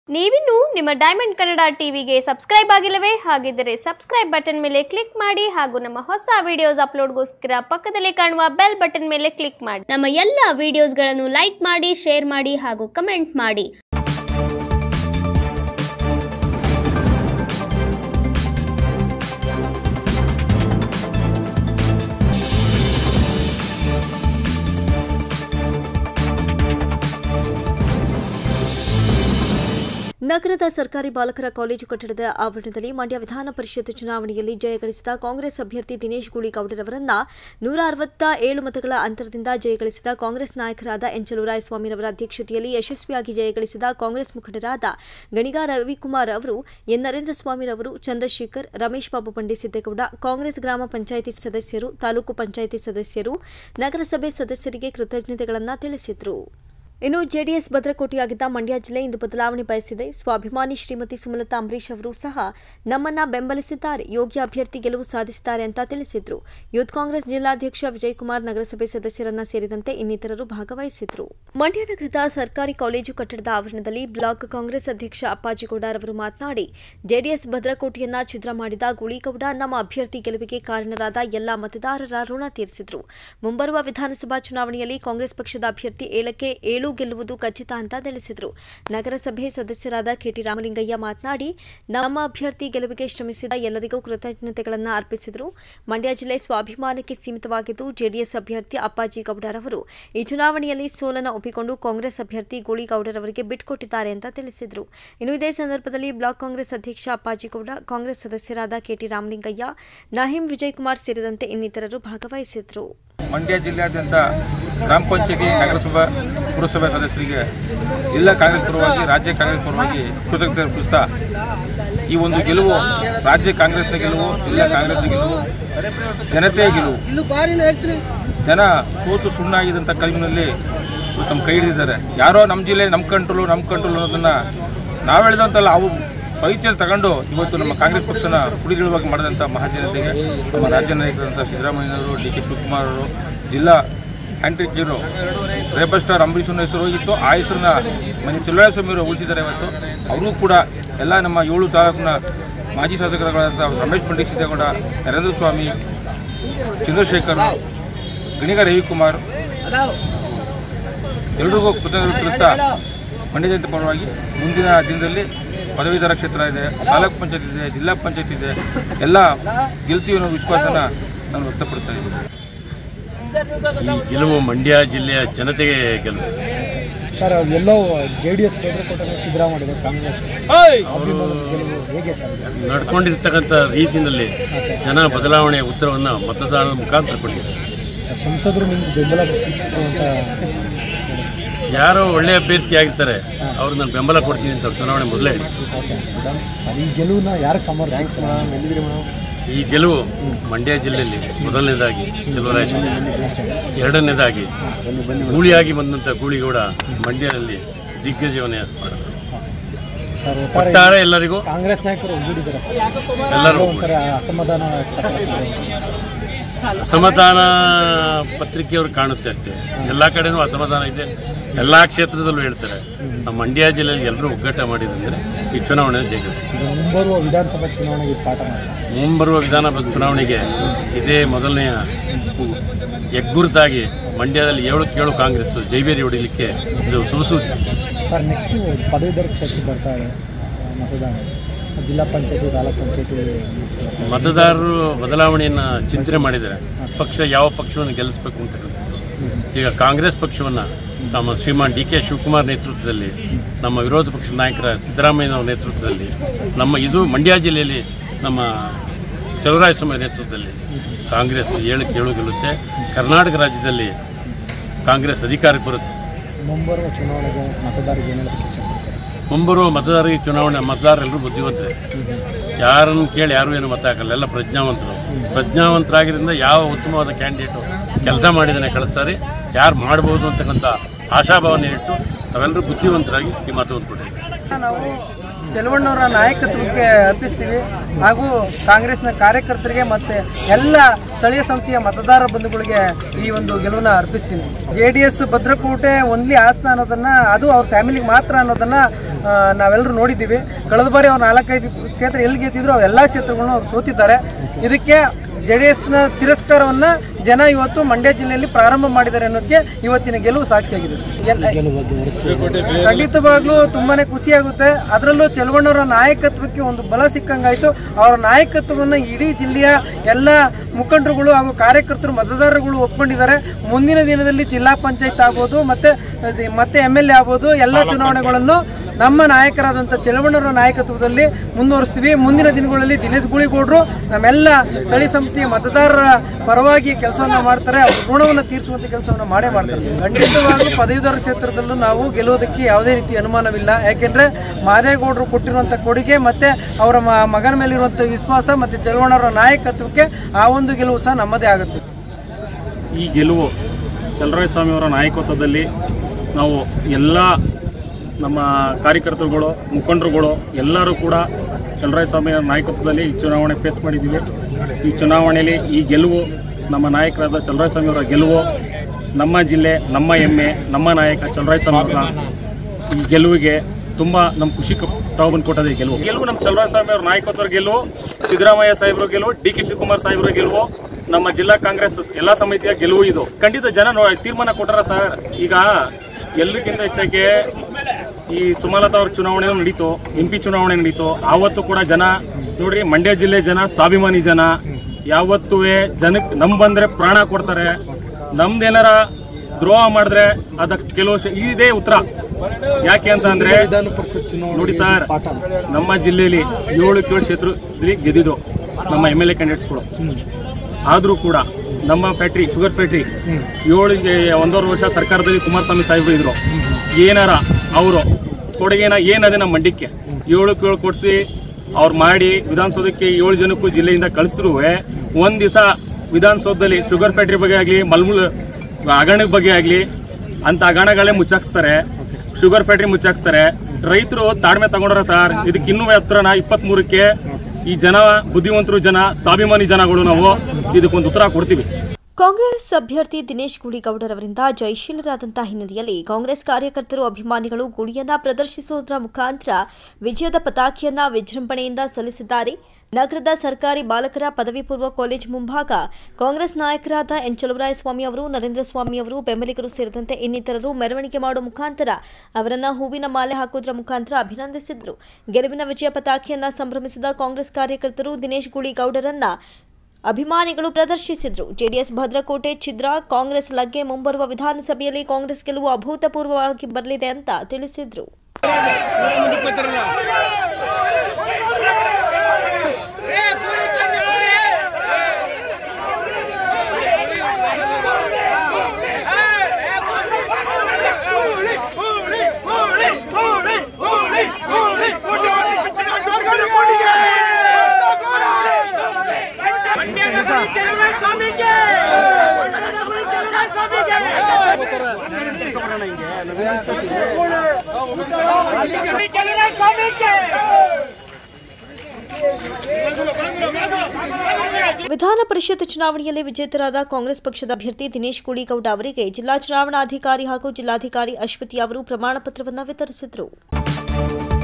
ನೀವಿನ್ನು ನಿಮ್ಮ ಡೈಮಂಡ್ ಕನ್ನಡ ಟಿವಿಗೆ ಸಬ್ಸ್ಕ್ರೈಬ್ ಆಗಿಲ್ಲವೇ ಹಾಗಿದ್ದರೆ ಸಬ್ಸ್ಕ್ರೈಬ್ ಬಟನ್ ಮೇಲೆ ಕ್ಲಿಕ್ ಮಾಡಿ ಹಾಗೂ ನಮ್ಮ ಹೊಸ ವಿಡಿಯೋಸ್ ಅಪ್ಲೋಡ್ಗೋಸ್ಕರ ಪಕ್ಕದಲ್ಲಿ ಕಾಣುವ ಬೆಲ್ ಬಟನ್ ಮೇಲೆ ಕ್ಲಿಕ್ ಮಾಡಿ ನಮ್ಮ ಎಲ್ಲ ವಿಡಿಯೋಸ್ಗಳನ್ನು ಲೈಕ್ ಮಾಡಿ ಶೇರ್ ಮಾಡಿ ಹಾಗೂ ಕಮೆಂಟ್ ಮಾಡಿ ನಗರದ ಸರ್ಕಾರಿ ಬಾಲಕರ ಕಾಲೇಜು ಕಟ್ಟಡದ ಆವರಣದಲ್ಲಿ ಮಂಡ್ಯ ವಿಧಾನ ಪರಿಷತ್ ಚುನಾವಣೆಯಲ್ಲಿ ಜಯಗಳಿಸಿದ ಕಾಂಗ್ರೆಸ್ ಅಭ್ಯರ್ಥಿ ದಿನೇಶ್ ಗೂಳಿಗೌಡರವರನ್ನ ನೂರ ಅರವತ್ತ ಏಳು ಮತಗಳ ಅಂತರದಿಂದ ಜಯಗಳಿಸಿದ ಕಾಂಗ್ರೆಸ್ ನಾಯಕರಾದ ಎನ್ ಚಲುವರಾಯಸ್ವಾಮಿರವರ ಅಧ್ಯಕ್ಷತೆಯಲ್ಲಿ ಯಶಸ್ವಿಯಾಗಿ ಜಯಗಳಿಸಿದ ಕಾಂಗ್ರೆಸ್ ಮುಖಂಡರಾದ ಗಣಿಗ ರವಿಕುಮಾರ್ ಅವರು ಎನ್ ನರೇಂದ್ರ ಸ್ವಾಮಿರವರು ಚಂದ್ರಶೇಖರ್ ರಮೇಶ್ ಬಾಬು ಬಂಡೆ ಸಿದ್ದೇಗೌಡ ಕಾಂಗ್ರೆಸ್ ಗ್ರಾಮ ಪಂಚಾಯಿತಿ ಸದಸ್ಯರು ತಾಲೂಕು ಪಂಚಾಯಿತಿ ಸದಸ್ಯರು ನಗರಸಭೆ ಸದಸ್ಯರಿಗೆ ಕೃತಜ್ಞತೆಗಳನ್ನು ತಿಳಿಸಿದರು ಇನ್ನು ಜೆಡಿಎಸ್ ಭದ್ರಕೋಟೆಯಾಗಿದ್ದ ಮಂಡ್ಯ ಜಿಲ್ಲೆ ಇಂದು ಬದಲಾವಣೆ ಬಯಸಿದೆ ಸ್ವಾಭಿಮಾನಿ ಶ್ರೀಮತಿ ಸುಮಲತಾ ಅಂಬರೀಶ್ ಅವರು ಸಹ ನಮ್ಮನ್ನ ಬೆಂಬಲಿಸಿದ್ದಾರೆ ಯೋಗ್ಯ ಅಭ್ಯರ್ಥಿ ಗೆಲುವು ಸಾಧಿಸಿದ್ದಾರೆ ಅಂತ ತಿಳಿಸಿದ್ರು ಯೂತ್ ಕಾಂಗ್ರೆಸ್ ಜಿಲ್ಲಾಧ್ಯಕ್ಷ ವಿಜಯಕುಮಾರ್ ನಗರಸಭೆ ಸದಸ್ಯರನ್ನ ಸೇರಿದಂತೆ ಇನ್ನಿತರರು ಭಾಗವಹಿಸಿದ್ರು ಮಂಡ್ಯ ನಗರದ ಸರ್ಕಾರಿ ಕಾಲೇಜು ಕಟ್ಟಡದ ಆವರಣದಲ್ಲಿ ಬ್ಲಾಕ್ ಕಾಂಗ್ರೆಸ್ ಅಧ್ಯಕ್ಷ ಅಪ್ಪಾಜಿಗೌಡರವರು ಮಾತನಾಡಿ ಜೆಡಿಎಸ್ ಭದ್ರಕೋಟೆಯನ್ನ ಛಿದ್ರ ಮಾಡಿದ ಗುಳಿಗೌಡ ನಮ್ಮ ಅಭ್ಯರ್ಥಿ ಗೆಲುವಿಗೆ ಕಾರಣರಾದ ಎಲ್ಲ ಮತದಾರರ ಋಣ ತೀರಿಸಿದ್ರು ಮುಂಬರುವ ವಿಧಾನಸಭಾ ಚುನಾವಣೆಯಲ್ಲಿ ಕಾಂಗ್ರೆಸ್ ಪಕ್ಷದ ಅಭ್ಯರ್ಥಿ ಏಳಕ್ಕೆ ಏಳು ಗೆಲ್ಲುವುದು ಖಚಿತ ಅಂತ ತಿಳಿಸಿದರು ನಗರಸಭೆ ಸದಸ್ಯರಾದ ಕೆಟಿ ರಾಮಲಿಂಗಯ್ಯ ಮಾತನಾಡಿ ನಮ್ಮ ಅಭ್ಯರ್ಥಿ ಗೆಲುವಿಗೆ ಶ್ರಮಿಸಿದ ಎಲ್ಲರಿಗೂ ಕೃತಜ್ಞತೆಗಳನ್ನು ಅರ್ಪಿಸಿದರು ಮಂಡ್ಯ ಜಿಲ್ಲೆ ಸ್ವಾಭಿಮಾನಕ್ಕೆ ಸೀಮಿತವಾಗಿದ್ದು ಜೆಡಿಎಸ್ ಅಭ್ಯರ್ಥಿ ಅಪ್ಪಾಜಿ ಗೌಡರವರು ಈ ಚುನಾವಣೆಯಲ್ಲಿ ಸೋಲನ್ನು ಒಪ್ಪಿಕೊಂಡು ಕಾಂಗ್ರೆಸ್ ಅಭ್ಯರ್ಥಿ ಗೂಳಿಗೌಡರವರಿಗೆ ಬಿಟ್ಟುಕೊಟ್ಟಿದ್ದಾರೆ ಅಂತ ತಿಳಿಸಿದರು ಇನ್ನು ಇದೇ ಸಂದರ್ಭದಲ್ಲಿ ಬ್ಲಾಕ್ ಕಾಂಗ್ರೆಸ್ ಅಧ್ಯಕ್ಷ ಅಪ್ಪಾಜಿಗೌಡ ಕಾಂಗ್ರೆಸ್ ಸದಸ್ಯರಾದ ಕೆಟಿ ರಾಮಲಿಂಗಯ್ಯ ನಹೀಂ ವಿಜಯಕುಮಾರ್ ಸೇರಿದಂತೆ ಇನ್ನಿತರರು ಭಾಗವಹಿಸಿದ್ರು ಮಂಡ್ಯ ಜಿಲ್ಲೆಯಾದ್ಯಂತ ಗ್ರಾಮ ಪಂಚಾಯತಿ ನಗರಸಭಾ ಪುರಸಭೆ ಸದಸ್ಯರಿಗೆ ಜಿಲ್ಲಾ ಕಾಂಗ್ರೆಸ್ ಪರವಾಗಿ ರಾಜ್ಯ ಕಾಂಗ್ರೆಸ್ ಪರವಾಗಿ ಕೃತಜ್ಞತೆ ಅರ್ಪಿಸ್ತಾ ಈ ಒಂದು ಗೆಲುವು ರಾಜ್ಯ ಕಾಂಗ್ರೆಸ್ನ ಗೆಲುವು ಜಿಲ್ಲಾ ಕಾಂಗ್ರೆಸ್ನ ಗೆಲುವು ಜನತೆಯ ಗೆಲುವು ಜನ ಸೋತು ಸುಣ್ಣಾಗಿದ್ದಂಥ ಕಲಿಮಿನಲ್ಲಿ ತಮ್ಮ ಕೈ ಹಿಡಿದಿದ್ದಾರೆ ಯಾರೋ ನಮ್ಮ ಜಿಲ್ಲೆ ನಮ್ಮ ಕಂಟ್ರೋಲು ನಮ್ಮ ಕಂಟ್ರೋಲ್ ಅನ್ನೋದನ್ನ ನಾವು ಹೇಳಿದಂತಲ್ಲ ಅವು ಸ್ವಇಚ್ಛೆಯಲ್ಲಿ ತಗೊಂಡು ಇವತ್ತು ನಮ್ಮ ಕಾಂಗ್ರೆಸ್ ಪಕ್ಷನ ಕುಡಿಗಿಳುವಾಗಿ ಮಾಡಿದಂಥ ಮಹಾಜನತೆಗೆ ನಮ್ಮ ರಾಜ್ಯ ನಾಯಕರಾದಂಥ ಸಿದ್ದರಾಮಯ್ಯನವರು ಡಿ ಕೆ ಶಿವಕುಮಾರ್ ಅವರು ಜಿಲ್ಲಾ ಹ್ಯಾಂಟ್ರಿಕ್ ಹೀರೋ ರೇಪರ್ ಸ್ಟಾರ್ ಅಂಬರೀಷನ ಹೆಸರು ಹೋಗಿತ್ತು ಆ ಹೆಸರನ್ನ ಮನೆ ಚಲುವರಾಯಸ್ವಾಮಿಯವರು ಉಳಿಸಿದ್ದಾರೆ ಇವತ್ತು ಅವರು ಕೂಡ ಎಲ್ಲ ನಮ್ಮ ಏಳು ತಾಲೂಕಿನ ಮಾಜಿ ಶಾಸಕರಾದಂಥ ರಮೇಶ್ ಪಂಡಿತ್ ಸಿದ್ದೇಗೌಡ ನರೇಂದ್ರ ಸ್ವಾಮಿ ಚಂದ್ರಶೇಖರ್ ಗಣಿಗ ರವಿಕುಮಾರ್ ಎಲ್ರಿಗೂ ಕೃತಜ್ಞತೆ ತಿಳಿಸ್ತಾ ಮಂಡ್ಯ ಜನತೆ ಪರವಾಗಿ ಮುಂದಿನ ದಿನದಲ್ಲಿ ಪದವೀಧರ ಕ್ಷೇತ್ರ ಇದೆ ತಾಲೂಕು ಪಂಚಾಯತ್ ಇದೆ ಜಿಲ್ಲಾ ಪಂಚಾಯತ್ ಇದೆ ಎಲ್ಲ ಗೆಲ್ತೀವಿ ಅನ್ನೋ ವಿಶ್ವಾಸನ ನಾನು ವ್ಯಕ್ತಪಡ್ತಾ ಇದ್ದೀನಿ ಈ ಗೆಲುವು ಮಂಡ್ಯ ಜಿಲ್ಲೆಯ ಜನತೆಗೆ ಗೆಲುವು ಸರ್ ಎಲ್ಲೋ ಜೆ ಡಿ ಎಸ್ ಭದ್ರಕೋಟೆ ಛಿದ್ರ ಮಾಡಿದೆ ಕಾಂಗ್ರೆಸ್ ಅಭಿಮಾನದ ಗೆಲುವು ಹೇಗೆ ಸರ್ ಇದು? ನಡ್ಕೊಂಡಿರ್ತಕ್ಕಂಥ ರೀತಿಯಲ್ಲಿ ಜನ ಬದಲಾವಣೆಯ ಉತ್ತರವನ್ನು ಮತದಾನದ ಮುಖಾಂತರ ಕೊಟ್ಟಿದ್ದಾರೆ ಸರ್, ಸಂಸದರು ನಿಮ್ಗೆ ಬೆಂಬಲ ಸೂಚಿಸಿತು ಅಂತ ಯಾರೋ ಒಳ್ಳೆಯ ಅಭ್ಯರ್ಥಿ ಆಗಿರ್ತಾರೆ ಅವ್ರಿಗೆ ನಾನು ಬೆಂಬಲ ಕೊಡ್ತೀನಿ ಅಂತ ಚುನಾವಣೆ ಮೊದಲೇ ಹೇಳಿ ಓಕೆ ಮೇಡಮ್ ಸರ್, ಈ ಗೆಲುವನ್ನ ಯಾರಿಗೆ ಸಮರ್ಪಿಸ್ತಾರೆ ಈ ಗೆಲುವು ಮಂಡ್ಯ ಜಿಲ್ಲೆಯಲ್ಲಿ ಮೊದಲನೇದಾಗಿ ಚಲುವರಾಯಸ್ವಾಮಿ ಎರಡನೇದಾಗಿ ಗೂಳಿಯಾಗಿ ಬಂದಂಥ ಗೂಳಿಗೌಡ ಮಂಡ್ಯದಲ್ಲಿ ದಿಗ್ಗಜವನ್ನೇ ಮಾಡಿದ್ರು ಸರ್ ಒಟ್ಟಾರೆ ಒಟ್ಟಾರೆ ಎಲ್ಲರಿಗೂ ಕಾಂಗ್ರೆಸ್ ನಾಯಕರು ಒಗ್ಗೂಡಿದ್ದಾರೆ ಸರ್ ಎಲ್ಲರೂ ಒಂಥರ ಅಸಮಾಧಾನ ವ್ಯಕ್ತಪಡಿಸಿದ್ದಾರೆ. ಅಸಮಾಧಾನ ಪತ್ರಿಕೆಯವರು ಕಾಣುತ್ತೆ ಅಷ್ಟೇ ಎಲ್ಲ ಕಡೆನೂ ಅಸಮಾಧಾನ ಇದೆ ಎಲ್ಲ ಕ್ಷೇತ್ರದಲ್ಲೂ ಹೇಳ್ತಾರೆ ನಮ್ಮ ಮಂಡ್ಯ ಜಿಲ್ಲೆಯಲ್ಲಿ ಎಲ್ಲರೂ ಒಗ್ಗಟ್ಟ ಮಾಡಿದಂದರೆ ಈ ಚುನಾವಣೆ ಜಯಗಳಿಸಿ ಈಗ ಮುಂಬರುವ ವಿಧಾನಸಭಾ ಚುನಾವಣೆಗೆ ಇದು ಪಾಠ ಮಾಡಿ ಮುಂಬರುವ ವಿಧಾನಸಭಾ ಚುನಾವಣೆಗೆ ಇದೇ ಮೊದಲನೆಯ ಹೆಗ್ಗುರುತಾಗಿ ಮಂಡ್ಯದಲ್ಲಿ ಏಳಕ್ಕೆ ಏಳು ಕಾಂಗ್ರೆಸ್ ಜೈಬೇರಿ ಹೊಡಿಲಿಕ್ಕೆ ಇದು ಸುಸೂಚಿ ಸರ್ ನೆಕ್ಸ್ಟು ಪದವೀಧರ ಕ್ಷೇತ್ರ ಬರ್ತಾ ಇದೆ ಆ, ಮತದಾನ ಜಿಲ್ಲಾ ಪಂಚಾಯತಿ ತಾಲೂಕು ಪಂಚಾಯತಿ ಮತದಾರರು ಬದಲಾವಣೆಯನ್ನು ಚಿಂತನೆ ಮಾಡಿದ್ದಾರೆ ಪಕ್ಷ ಯಾವ ಪಕ್ಷವನ್ನು ಗೆಲ್ಲಿಸಬೇಕು ಅಂತಕ್ಕಂಥದ್ದು ಈಗ ಕಾಂಗ್ರೆಸ್ ಪಕ್ಷವನ್ನು ನಮ್ಮ ಶ್ರೀಮಾನ್ ಡಿ ಕೆ ಶಿವಕುಮಾರ್ ನೇತೃತ್ವದಲ್ಲಿ ನಮ್ಮ ವಿರೋಧ ಪಕ್ಷದ ನಾಯಕರ ಸಿದ್ದರಾಮಯ್ಯನವರ ನೇತೃತ್ವದಲ್ಲಿ ನಮ್ಮ ಇದು ಮಂಡ್ಯ ಜಿಲ್ಲೆಯಲ್ಲಿ ನಮ್ಮ ಚಲುವರಾಯಸ್ವಾಮಿ ನೇತೃತ್ವದಲ್ಲಿ ಕಾಂಗ್ರೆಸ್ ಏಳಕ್ಕೆ ಏಳು ಗೆಲ್ಲುತ್ತೆ ಕರ್ನಾಟಕ ರಾಜ್ಯದಲ್ಲಿ ಕಾಂಗ್ರೆಸ್ ಅಧಿಕಾರಕ್ಕೆ ಬರುತ್ತೆ ಮುಂಬರುವ ಚುನಾವಣೆಗೆ ಮತದಾರರಿಗೆ ಏನು ಹೇಳೋದಕ್ಕೆ ಇಷ್ಟಪಡ್ತಾರೆ ಮುಂಬರುವ ಮತದಾರರಿಗೆ ಚುನಾವಣೆ ಮತದಾರರೆಲ್ಲರೂ ಬುದ್ಧಿವಂತರೆ ಯಾರನ್ನು ಕೇಳಿ ಯಾರು ಏನು ಮತ ಹಾಕಲ್ಲ ಎಲ್ಲ ಪ್ರಜ್ಞಾವಂತರು ಪ್ರಜ್ಞಾವಂತರಾಗಿದ್ದರಿಂದ ಯಾವ ಉತ್ತಮವಾದ ಕ್ಯಾಂಡಿಡೇಟು ಕೆಲಸ ಮಾಡಿದ್ದಾನೆ ಕಳೆದ ಸಾರಿ ಯಾರು ಮಾಡ್ಬೋದು ಅಂತಕ್ಕಂಥ ಆಶಾಭಾವನೆ ಇಟ್ಟು ತಾವೆಲ್ಲರೂ ಬುದ್ಧಿವಂತರಾಗಿ ಈ ಮತವನ್ನು ಕೊಟ್ಟಿದ್ದೀವಿ ನಾವು ಚೆಲುವಣ್ಣವರ ನಾಯಕತ್ವಕ್ಕೆ ಅರ್ಪಿಸ್ತೀವಿ ಹಾಗೂ ಕಾಂಗ್ರೆಸ್ನ ಕಾರ್ಯಕರ್ತರಿಗೆ ಮತ್ತು ಎಲ್ಲ ಸ್ಥಳೀಯ ಸಂಸ್ಥೆಯ ಮತದಾರ ಬಂಧುಗಳಿಗೆ ಈ ಒಂದು ಗೆಲುವನ್ನ ಅರ್ಪಿಸ್ತೀನಿ ಜೆ ಡಿ ಎಸ್ ಭದ್ರಕೋಟೆ ಒಂದ್ಲಿ ಆಸ್ನ ಅನ್ನೋದನ್ನ ಅದು ಅವ್ರ ಫ್ಯಾಮಿಲಿಗೆ ಮಾತ್ರ ಅನ್ನೋದನ್ನ ಆ, ನಾವೆಲ್ಲರೂ ನೋಡಿದ್ದೀವಿ ಕಳೆದ ಬಾರಿ ಅವ್ರು ನಾಲ್ಕೈದು ಕ್ಷೇತ್ರ ಎಲ್ಲಿ ಗೆದ್ದಿದ್ರು ಅವೆಲ್ಲ ಕ್ಷೇತ್ರಗಳನ್ನು ಅವ್ರು ಸೋತಿದ್ದಾರೆ ಇದಕ್ಕೆ ಜೆ ಡಿ ಎಸ್ನ ತಿರಸ್ಕಾರವನ್ನ ಜನ ಇವತ್ತು ಮಂಡ್ಯ ಜಿಲ್ಲೆಯಲ್ಲಿ ಪ್ರಾರಂಭ ಮಾಡಿದ್ದಾರೆ ಅನ್ನೋದಕ್ಕೆ ಇವತ್ತಿನ ಗೆಲುವು ಸಾಕ್ಷಿಯಾಗಿದೆ ಸರ್. ಎಲ್ಲ- ಗೆಲುವು ಬಗ್ಗೆ ವರಿಷ್ಠರು ಖಂಡಿತವಾಗ್ಲೂ ತುಂಬಾನೇ ಖುಷಿಯಾಗುತ್ತೆ ಅದರಲ್ಲೂ ಚೆಲುವಣ್ಣವರ ನಾಯಕತ್ವಕ್ಕೆ ಒಂದು ಬಲ ಸಿಕ್ಕಂಗಾಯ್ತು ಅವರ ನಾಯಕತ್ವವನ್ನು ಇಡೀ ಜಿಲ್ಲೆಯ ಎಲ್ಲ ಮುಖಂಡರುಗಳು ಹಾಗೂ ಕಾರ್ಯಕರ್ತರು ಮತದಾರರುಗಳು ಒಪ್ಕೊಂಡಿದ್ದಾರೆ ಮುಂದಿನ ದಿನದಲ್ಲಿ ಜಿಲ್ಲಾ ಪಂಚಾಯತ್ ಆಗ್ಬೋದು ಮತ್ತೆ ಅದೇ ಮತ್ತೆ ಎಮ್ ಎಲ್ ಎ ಆಗ್ಬೋದು ಎಲ್ಲ ಚುನಾವಣೆಗಳನ್ನು ನಮ್ಮ ನಾಯಕರಾದಂಥ ಚೆಲುವಣ್ಣವರ ನಾಯಕತ್ವದಲ್ಲಿ ಮುಂದುವರಿಸ್ತೀವಿ ಮುಂದಿನ ದಿನಗಳಲ್ಲಿ ದಿನೇಶ್ ಗುಳಿಗೌಡರು ನಮ್ಮೆಲ್ಲ ಸ್ಥಳೀಯ ಸಮಿತಿಯ ಮತದಾರರ ಪರವಾಗಿ ಕೆಲಸವನ್ನ ಮಾಡ್ತಾರೆ ಅವ್ರ ಋಣವನ್ನು ತೀರಿಸುವಂತ ಕೆಲಸವನ್ನ ಮಾಡೇ ಮಾಡ್ತಾರೆ ಖಂಡಿತವಾಗ್ಲೂ ಪದವೀಧರ ಕ್ಷೇತ್ರದಲ್ಲೂ ನಾವು ಗೆಲ್ಲುವುದಕ್ಕೆ ಯಾವುದೇ ರೀತಿ ಅನುಮಾನವಿಲ್ಲ ಯಾಕೆಂದ್ರೆ ಮಾದೇಗೌಡರು ಕೊಟ್ಟಿರುವಂತ ಕೊಡುಗೆ ಮತ್ತೆ ಅವರ ಮ- ಮಗನ ಮೇಲಿರುವಂತ ವಿಶ್ವಾಸ ಮತ್ತೆ ಚೆಲುವಣ್ಣವರ ನಾಯಕತ್ವಕ್ಕೆ ಆ ಒಂದು ಗೆಲುವು ಸಹ ನಮ್ಮದೇ ಆಗುತ್ತೆ ಈ ಗೆಲುವು ಚಲರಾಯಸ್ವಾಮಿಯವರ ನಾಯಕತ್ವದಲ್ಲಿ ನಾವು ಎಲ್ಲ ನಮ್ಮ ಕಾರ್ಯಕರ್ತರುಗಳು ಮುಖಂಡರುಗಳು ಎಲ್ಲರೂ ಕೂಡ ಚಲರಾಯಸ್ವಾಮಿಯವರ ನಾಯಕತ್ವದಲ್ಲಿ ಈ ಚುನಾವಣೆ ಫೇಸ್ ಮಾಡಿದ್ದೀವಿ ಈ ಚುನಾವಣೆಯಲ್ಲಿ ಈ ಗೆಲುವು ನಮ್ಮ ನಾಯಕರಾದ ಚಲರಾಯಸ್ವಾಮಿಯವರ ಗೆಲುವು ನಮ್ಮ ಜಿಲ್ಲೆ ನಮ್ಮ ಹೆಮ್ಮೆ ನಮ್ಮ ನಾಯಕ ಚಲರಾಯಸ್ವಾಮಿಯವರ ಈ ಗೆಲುವಿಗೆ ತುಂಬ ನಮ್ಮ ಖುಷಿ ತಗೊಬಂದು ಕೊಟ್ಟದೆ ಈ ಗೆಲುವು ಗೆಲುವು ನಮ್ಮ ಚಲರಾಯಸ್ವಾಮಿ ಅವರ ನಾಯಕತ್ವದ ಗೆಲುವು ಸಿದ್ದರಾಮಯ್ಯ ಸಾಹೇಬ್ರ ಗೆಲುವು ಡಿ ಕೆ ಶಿವಕುಮಾರ್ ಸಾಹೇಬ್ರ ಗೆಲುವು ನಮ್ಮ ಜಿಲ್ಲಾ ಕಾಂಗ್ರೆಸ್ ಎಲ್ಲ ಸಮಿತಿಯ ಗೆಲುವು ಇದು ಖಂಡಿತ ಜನ ನೋ- ತೀರ್ಮಾನ ಕೊಟ್ಟಾರ ಸರ್ ಈಗ ಎಲ್ಲಕ್ಕಿಂತ ಹೆಚ್ಚಾಗಿ ಈ ಸುಮಲತಾ ಅವ್ರ ಚುನಾವಣೆ ನಡೀತು ಎಂ ಪಿ ಚುನಾವಣೆ ನಡೀತು ಆವತ್ತು ಕೂಡ ಜನ ನೋಡ್ರಿ ಮಂಡ್ಯ ಜಿಲ್ಲೆ ಜನ ಸ್ವಾಭಿಮಾನಿ ಜನ ಯಾವತ್ತೂ ಜನಕ್ಕೆ ನಮ್ ಬಂದ್ರೆ ಪ್ರಾಣ ಕೊಡ್ತಾರೆ ನಮ್ದೇನಾರ ದ್ರೋಹ ಮಾಡಿದ್ರೆ ಅದಕ್ಕೆ ಕೆಲವು ಶ- ಇದೇ ಉತ್ತರ ಯಾಕೆ ಅಂತ ಅಂದ್ರೆ ನೋಡಿ ಸರ್ ನಮ್ಮ ಜಿಲ್ಲೆಯಲ್ಲಿ ಏಳು ಏಳು ಕ್ಷೇತ್ರದಲ್ಲಿ ಗೆದ್ದಿದ್ದು ನಮ್ಮ ಎಮ್ ಎಲ್ ಎ ಕ್ಯಾಂಡಿಡೇಟ್ಸ್ಗಳು ಆದರೂ ಕೂಡ ನಮ್ಮ ಫ್ಯಾಕ್ಟ್ರಿ ಶುಗರ್ ಫ್ಯಾಕ್ಟ್ರಿ ಏಳು ಒಂದೂವರೆ ವರ್ಷ ಸರ್ಕಾರದಲ್ಲಿ ಕುಮಾರಸ್ವಾಮಿ ಸಾಹೇಬರು ಇದ್ರು ಏನಾರ ಅವರು ಕೊಡುಗೆನ ಏನದೆ ನಮ್ಮ ಮಂಡ್ಯಕ್ಕೆ ಏಳು ಏಳು ಕೊಡಿಸಿ ಅವ್ರು ಮಾಡಿ ವಿಧಾನಸೌಧಕ್ಕೆ ಏಳು ಜನಕ್ಕೂ ಜಿಲ್ಲೆಯಿಂದ ಕಳಿಸಿದ್ರು ಒಂದ್ ದಿವಸ ವಿಧಾನಸೌಧದಲ್ಲಿ ಶುಗರ್ ಫ್ಯಾಕ್ಟ್ರಿ ಬಗ್ಗೆ ಆಗಲಿ ಮಲ್ಮೂಲ ಹಗರಣದ ಬಗ್ಗೆ ಆಗಲಿ ಅಂತ ಹಗರಣಗಳೇ ಮುಚ್ಚಾಕ್ಸ್ತಾರೆ ಶುಗರ್ ಫ್ಯಾಕ್ಟ್ರಿ ಮುಚ್ಚಾಕ್ಸ್ತಾರೆ ರೈತರು ತಾಳ್ಮೆ ತಗೊಂಡ್ರ ಸರ್ ಇದಕ್ಕೆ ಇನ್ನೂ ಹತ್ರನ ಇಪ್ಪತ್ತ್ ಮೂರಕ್ಕೆ ಈ ಜನ ಬುದ್ಧಿವಂತರು ಜನ ಸ್ವಾಭಿಮಾನಿ ಜನಗಳು ನಾವು ಇದಕ್ಕೊಂದು ಉತ್ತರ ಕೊಡ್ತೀವಿ ಕಾಂಗ್ರೆಸ್ ಅಭ್ಯರ್ಥಿ ದಿನೇಶ್ ಗುಳಿಗೌಡರವರಿಂದ ಜಯಶೀಲರಾದಂತಹ ಹಿನ್ನೆಲೆಯಲ್ಲಿ ಕಾಂಗ್ರೆಸ್ ಕಾರ್ಯಕರ್ತರು ಅಭಿಮಾನಿಗಳು ಗುಳಿಯನ್ನ ಪ್ರದರ್ಶಿಸುವುದರ ಮುಖಾಂತರ ವಿಜಯದ ಪತಾಕೆಯನ್ನ ವಿಜೃಂಭಣೆಯಿಂದ ಸಲ್ಲಿಸಿದ್ದಾರೆ ನಗರದ ಸರ್ಕಾರಿ ಬಾಲಕರ ಪದವಿ ಪೂರ್ವ ಕಾಲೇಜ್ ಮುಂಭಾಗ ಕಾಂಗ್ರೆಸ್ ನಾಯಕರಾದ ಎನ್ ಚಲುವರಾಯಸ್ವಾಮಿ ಅವರು ನರೇಂದ್ರ ಸ್ವಾಮಿ ಅವರು ಬೆಂಬಲಿಗರು ಸೇರಿದಂತೆ ಇನ್ನಿತರರು ಮೆರವಣಿಗೆ ಮಾಡುವ ಮುಖಾಂತರ ಅವರನ್ನ ಹೂವಿನ ಮಾಲೆ ಹಾಕುವುದರ ಮುಖಾಂತರ ಅಭಿನಂದಿಸಿದ್ರು ಗೆಲುವಿನ ವಿಜಯ ಪತಾಕೆಯನ್ನ ಸಂಭ್ರಮಿಸಿದ ಕಾಂಗ್ರೆಸ್ ಕಾರ್ಯಕರ್ತರು ದಿನೇಶ್ ಗುಳಿಗೌಡರನ್ನ ಅಭಿಮಾನಿಗಳು ಪ್ರದರ್ಶಿಸಿದ್ರು ಜೆಡಿಎಸ್ ಭದ್ರಕೋಟೆ ಛಿದ್ರ ಕಾಂಗ್ರೆಸ್ ಲಗ್ಗೆ ಮುಂಬರುವ ವಿಧಾನಸಭೆಯಲ್ಲಿ ಕಾಂಗ್ರೆಸ್ ಗೆಲುವು ಅಭೂತಪೂರ್ವವಾಗಿ ಬರಲಿದೆ ಅಂತ ತಿಳಿಸಿದ್ರು ವಿಧಾನ ಪರಿಷತ್ ಚುನಾವಣೆಯಲ್ಲಿ ವಿಜೇತರಾದ ಕಾಂಗ್ರೆಸ್ ಪಕ್ಷದ ಅಭ್ಯರ್ಥಿ ದಿನೇಶ್ ಗುಳಿಗೌಡ ಅವರಿಗೆ ಜಿಲ್ಲಾ ಚುನಾವಣಾಧಿಕಾರಿ ಹಾಗೂ ಜಿಲ್ಲಾಧಿಕಾರಿ ಅಶ್ವತಿ ಅವರು ಪ್ರಮಾಣ ಪತ್ರವನ್ನು ವಿತರಿಸಿದರು